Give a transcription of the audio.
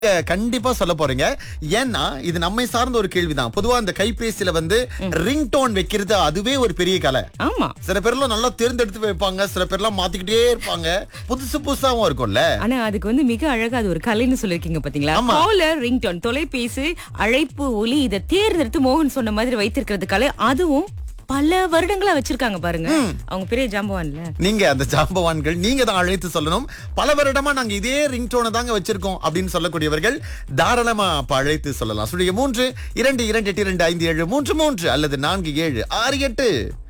அஹ், கண்டிப்பா சொல்ல போறீங்க ஏன்னா இது நம்மை சார்ந்த ஒரு கேள்விதான் பொதுவா அந்த கைபேசியில வந்து ரிங் டோன் வைக்கிறது அதுவே ஒரு பெரிய கலை ஆமா சில பேர்லாம் நல்லா தேர்ந்தெடுத்து வைப்பாங்க சில பேர்லாம் மாத்திக்கிட்டே இருப்பாங்க புதுசு புதுசாவும் இருக்கும்ல ஆனா அதுக்கு வந்து மிக அழகா அது ஒரு கலைன்னு சொல்லிருக்கீங்க பாத்தீங்களா ஆமா. காலர் ரிங்டோன் தொலைபேசி அழைப்பு ஒலி இதை தேர்ந்தெடுத்து மோகன் சொன்ன மாதிரி வைத்திருக்கிறது கலை அதுவும் பல வருடங்களா வச்சிருக்காங்க பாருங்க அவங்க பெரிய ஜாம்பவான்ல நீங்க அந்த ஜாம்பவான்கள் நீங்க தான் அழைத்து சொல்லணும் பல வருடமா நாங்க இதே ரிங் டோனை தாங்க வச்சிருக்கோம் அப்படின்னு சொல்லக்கூடியவர்கள் தாராளமா அப்ப அழைத்து சொல்லலாம் சுழிய மூன்று இரண்டு இரண்டு எட்டு இரண்டு ஐந்து ஏழு மூன்று மூன்று அல்லது நான்கு ஏழு ஆறு எட்டு